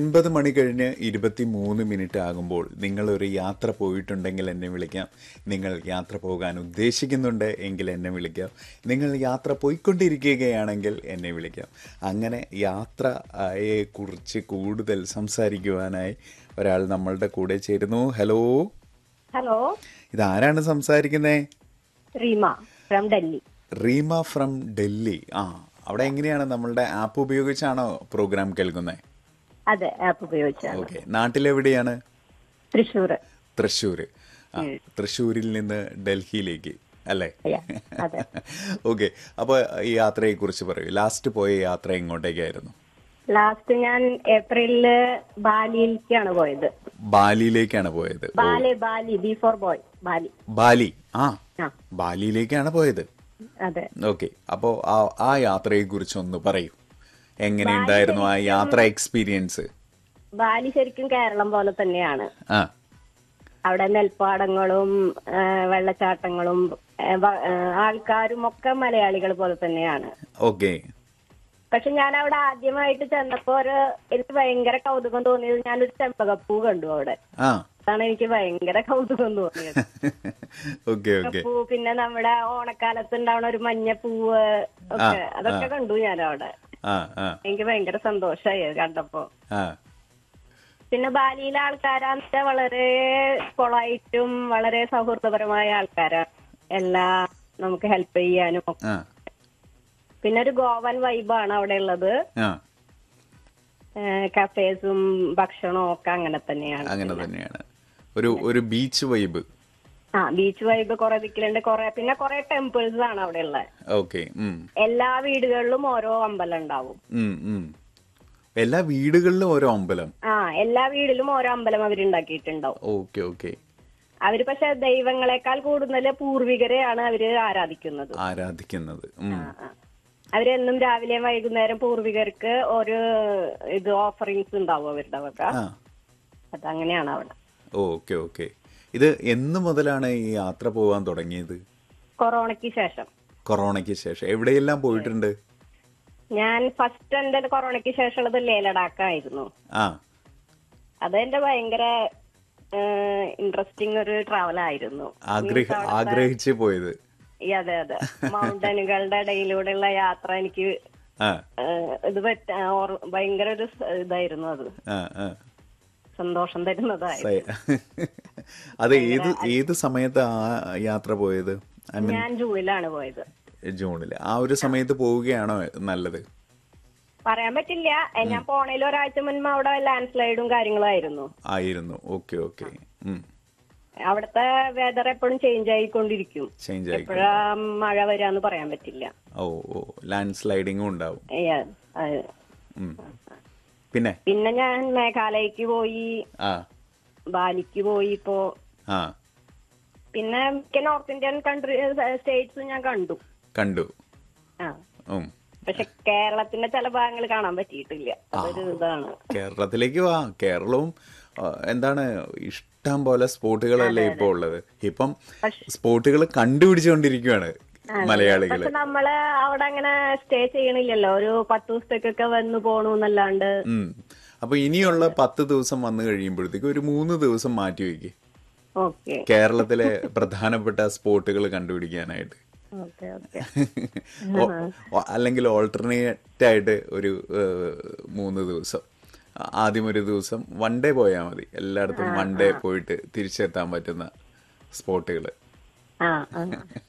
ഒൻപത് മണി കഴിഞ്ഞ് ഇരുപത്തി മൂന്ന് മിനിറ്റ് ആകുമ്പോൾ നിങ്ങൾ ഒരു യാത്ര പോയിട്ടുണ്ടെങ്കിൽ എന്നെ വിളിക്കാം നിങ്ങൾ യാത്ര പോകാൻ ഉദ്ദേശിക്കുന്നുണ്ട് എങ്കിൽ എന്നെ വിളിക്കാം നിങ്ങൾ യാത്ര പോയിക്കൊണ്ടിരിക്കുകയാണെങ്കിൽ എന്നെ വിളിക്കാം അങ്ങനെ യാത്രയെ കുറിച്ച് കൂടുതൽ സംസാരിക്കുവാനായി ഒരാൾ നമ്മളുടെ കൂടെ ചേരുന്നു ഹലോ ഹലോ ഇതാരാണ് സംസാരിക്കുന്നത് റീമ ഫ്രം ഡൽഹി റീമ ഫ്രം ഡൽഹി ആ അവിടെ എങ്ങനെയാണ് നമ്മളുടെ ആപ്പ് ഉപയോഗിച്ചാണോ പ്രോഗ്രാം കേൾക്കുന്നത് അതെ ആപ്പ് ഉപയോഗിച്ചാണ് ഓക്കെ നാട്ടിലെവിടെയാണ് തൃശ്ശൂർ തൃശ്ശൂര് ആ തൃശ്ശൂരിൽ നിന്ന് ഡൽഹിയിലേക്ക് അല്ലേ Yeah, അതെ. ഓക്കെ അപ്പൊ ഈ യാത്രയെ കുറിച്ച് പറയൂ ലാസ്റ്റ് പോയ യാത്ര എങ്ങോട്ടേക്കായിരുന്നു ലാസ്റ്റ് ഞാൻ ഏപ്രിലില് ബാലിയിലേക്കാണ് പോയത് ബാലിയിലേക്കാണ് പോയത് ഓ, Bali Bali B for boy Bali Bali ആ ആ ബാലിയിലേക്കാണ് പോയത് അതെ ഓക്കെ അപ്പോ ആ ആ യാത്രയെ കുറിച്ച് ഒന്ന് പറയൂ എങ്ങനെയുണ്ടായിരുന്നു ആ യാത്ര എക്സ്പീരിയൻസ് ബാലി ശരിക്കും കേരളം പോലെ തന്നെയാണ് ആ അവിടെ നെൽപ്പാടങ്ങളും ആ, വെള്ളച്ചാട്ടങ്ങളും ആ, വ- ആ, ആൾക്കാരും ഒക്കെ മലയാളികൾ പോലെ തന്നെയാണ് ഓക്കെ പക്ഷെ ഞാൻ അവിടെ ആദ്യമായിട്ട് ചെന്നപ്പോ ഒരു എനിക്ക് ഭയങ്കര കൗതുകം തോന്നിയത് ഞാനൊരു ചെമ്പകപ്പൂ കണ്ടു അവിടെ ആ അതാണ് എനിക്ക് ഭയങ്കര കൗതുകം തോന്നിയത് ഓക്കെ ഓക്കെ പൂ പിന്നെ നമ്മുടെ ഓണക്കാലത്ത് ഉണ്ടാവുന്ന ഒരു മഞ്ഞ പൂവ് ഒക്കെ അതൊക്കെ കണ്ടു ഞാൻ അവിടെ ആ ആ എനിക്ക് ഭയങ്കര സന്തോഷമായി അത് കണ്ടപ്പോ ആ പിന്നെ ബാലിയിലെ ആൾക്കാരാന്ന് വെച്ചാൽ വളരെ പൊളായിട്ടും വളരെ സൗഹൃദപരമായ ആൾക്കാരാണ് എല്ലാം നമുക്ക് ഹെൽപ്പ് ചെയ്യാനും ഒക്കെ. ആ പിന്നെ ഒരു ഗോവൻ വൈബാണ് അവിടെ ഉള്ളത് ആ കഫേസും ഭക്ഷണവും ഒക്കെ അങ്ങനെ തന്നെയാണ് അങ്ങനെ തന്നെയാണ് ഒരു ഒരു ബീച്ച് വൈബ് ആ ബീച്ച് വൈബ് കുറെ ദിക്കിലുണ്ട് കുറെ പിന്നെ കുറെ ടെമ്പിൾസ് ആണ് അവിടെ ഉള്ളത് ഓക്കെ ഉം എല്ലാ വീടുകളിലും ഓരോ അമ്പലം ഉണ്ടാവും ഉം, ഉം. എല്ലാ വീടുകളിലും ഓരോ അമ്പലം ആ എല്ലാ വീടിലും ഓരോ അമ്പലം അവരുണ്ടാക്കിയിട്ടുണ്ടാവും ഓക്കെ ഓക്കെ അവര് പക്ഷെ ദൈവങ്ങളെക്കാൾ കൂടുതൽ പൂർവികരെയാണ് അവര് ആരാധിക്കുന്നത് ആരാധിക്കുന്നത് ഉം. ആ, ആ. അവരെന്നും രാവിലെയും വൈകുന്നേരം പൂർവികർക്ക് ഒരു ഇത് ഓഫറിങ്സ് ഉണ്ടാവും അവരുടെ വക ആ അതങ്ങനെയാണ് അവിടെ ഓക്കെ ഓക്കെ ഇത് എന്ന് മുതലാണ് ഈ യാത്ര പോവാൻ തുടങ്ങിയത് കൊറോണയ്ക്ക് ശേഷം കൊറോണയ്ക്ക് ശേഷം എവിടെയെല്ലാം പോയിട്ടുണ്ട് ഞാൻ ഫസ്റ്റ് എന്റെ കൊറോണയ്ക്ക് ശേഷമുള്ളത് ലേ ലഡാക്കായിരുന്നു ആ അത് എന്റെ ഭയങ്കര ഇൻട്രസ്റ്റിംഗ് ഒരു ട്രാവൽ ആയിരുന്നു ആഗ്രഹ ആഗ്രഹിച്ച് പോയത് ഈ അതെ അതെ മൗണ്ടനുകളുടെ ഇടയിലൂടെയുള്ള യാത്ര എനിക്ക് ആ ഏഹ്, ഇത് പറ്റ ഓർ- ഭയങ്കര ഒരു സ- ഇതായിരുന്നു അത് ആ ആ സന്തോഷം തരുന്നതായിരുന്നു സൈ- അത് ഏത് ഏത് സമയത്ത് ആ യാത്ര പോയത് ഐ മീൻ ഞാൻ ജൂണിലാണ് പോയത് ജൂണിൽ ആ ഒരു സമയത്ത് പോവുകയാണോ നല്ലത് പറയാൻ പറ്റില്ല എ, ഞാൻ പോണേൽ ഒരാഴ്ച മുൻപ് അവിടെ ലാൻഡ് സ്ലൈഡും കാര്യങ്ങളും ആയിരുന്നു ആയിരുന്നു ഓക്കെ ഓക്കെ അവിടുത്തെ വെതർ എപ്പോഴും ചേഞ്ച് ആയിക്കൊണ്ടിരിക്കും ചേഞ്ച് ആയി എപ്പോഴാ മഴ വരാന്ന് പറയാൻ പറ്റില്ല ഓ ഓ ലാൻഡ് സ്ലൈഡിങ്ങും ഉണ്ടാവും ഏ, അത്. ഉം. പിന്നെ പിന്നെ ഞാൻ മേഘാലയക്ക് പോയി ആ ബാലിക്ക് പോയി ഇപ്പോ ആ പിന്നെ മിക്ക നോർത്ത് ഇന്ത്യൻ കൺട്രി സ്റ്റേറ്റ്സും ഞാൻ കണ്ടു കണ്ടു ആ ഉം. പക്ഷെ കേരളത്തിന്റെ ചില ഭാഗങ്ങൾ കാണാൻ പറ്റിയിട്ടില്ല അതൊരു ഇതാണ് കേരളത്തിലേക്ക് വാ കേരളവും ആ, എന്താണ് ഇഷ്ടം പോലെ സ്പോട്ടുകളല്ലേ ഇപ്പൊ ഉള്ളത് ഇപ്പം സ്പോട്ടുകൾ കണ്ടുപിടിച്ചുകൊണ്ടിരിക്കുകയാണ് മലയാളികള് പക്ഷെ നമ്മള് അവിടെ അങ്ങനെ സ്റ്റേ ചെയ്യണില്ലല്ലോ ഒരു പത്ത് ദിവസത്തേക്കൊക്കെ വന്നു പോണു എന്നല്ലാണ്ട് ഉം. അപ്പൊ ഇനിയുള്ള പത്ത് ദിവസം വന്നു കഴിയുമ്പോഴത്തേക്ക് ഒരു മൂന്ന് ദിവസം മാറ്റി വയ്ക്ക് ഓക്കെ കേരളത്തിലെ പ്രധാനപ്പെട്ട സ്പോട്ടുകൾ കണ്ടുപിടിക്കാനായിട്ട് ഓക്കെ ഓക്കെ ഓ- ഓ- അല്ലെങ്കിൽ ഓൾട്ടർനേറ്റ് ആയിട്ട് ഒരു ഏഹ്, മൂന്ന് ദിവസം ആ- ആദ്യം ഒരു ദിവസം വൺ ഡേ പോയാൽ മതി എല്ലായിടത്തും വൺ ഡേ പോയിട്ട് തിരിച്ചെത്താൻ പറ്റുന്ന സ്പോട്ടുകൾ ആ ആ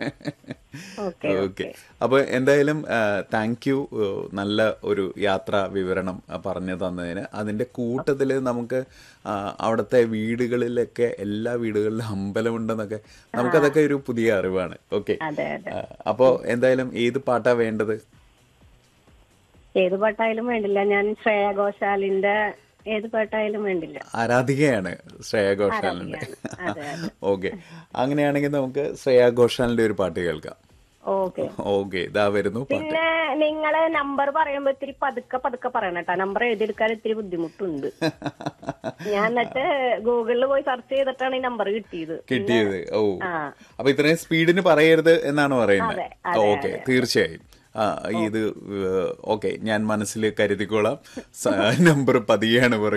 ഓക്കെ ഓക്കെ അപ്പൊ എന്തായാലും താങ്ക് യു നല്ല ഒരു യാത്രാ വിവരണം ആ, പറഞ്ഞു തന്നതിന് അതിന്റെ കൂട്ടത്തില് നമുക്ക് ആ, അവിടുത്തെ വീടുകളിലൊക്കെ എല്ലാ വീടുകളിലും അമ്പലമുണ്ടെന്നൊക്കെ നമുക്കതൊക്കെ ഒരു പുതിയ അറിവാണ് ഓക്കെ അതെ അതെ അപ്പോ എന്തായാലും ഏത് പാട്ടാ വേണ്ടത് ഏത് പാട്ടായാലും വേണ്ടില്ല ഞാൻ ശ്രേയ ഘോഷാലിന്റെ ഏത് പാട്ടായാലും വേണ്ടില്ല ആരാധികയാണ് ശ്രേയ ഘോഷാലിന്റെ അതെ അതെ ഓക്കെ അങ്ങനെയാണെങ്കിൽ നമുക്ക് ശ്രേയ ഘോഷാലിന്റെ ഒരു പാട്ട് കേൾക്കാം ഓക്കെ ഓക്കെ ഇതാ വരുന്നു പാട്ട് പിന്നെ നിങ്ങള് നമ്പർ പറയുമ്പോ ഇത്തിരി പതുക്കെ പതുക്കെ പറയണം കേട്ടോ നമ്പർ എഴുതിയെടുക്കാൻ ഇത്തിരി ബുദ്ധിമുട്ടുണ്ട് ഞാൻ എന്നിട്ട് ഗൂഗിളിൽ പോയി സെർച്ച് ചെയ്തിട്ടാണ് ഈ നമ്പർ കിട്ടിയത് കിട്ടിയത് ഓ ആ. അപ്പൊ ഇത്രയും സ്പീഡിന് പറയരുത് എന്നാണ് പറയുന്നത് അതെ, അതെ, ഓക്കെ തീർച്ചയായും ആ ഇത് ഓക്കെ ഞാൻ മനസ്സിൽ കരുതിക്കോളാം നമ്പർ പതിയാണ് പറയുന്നത്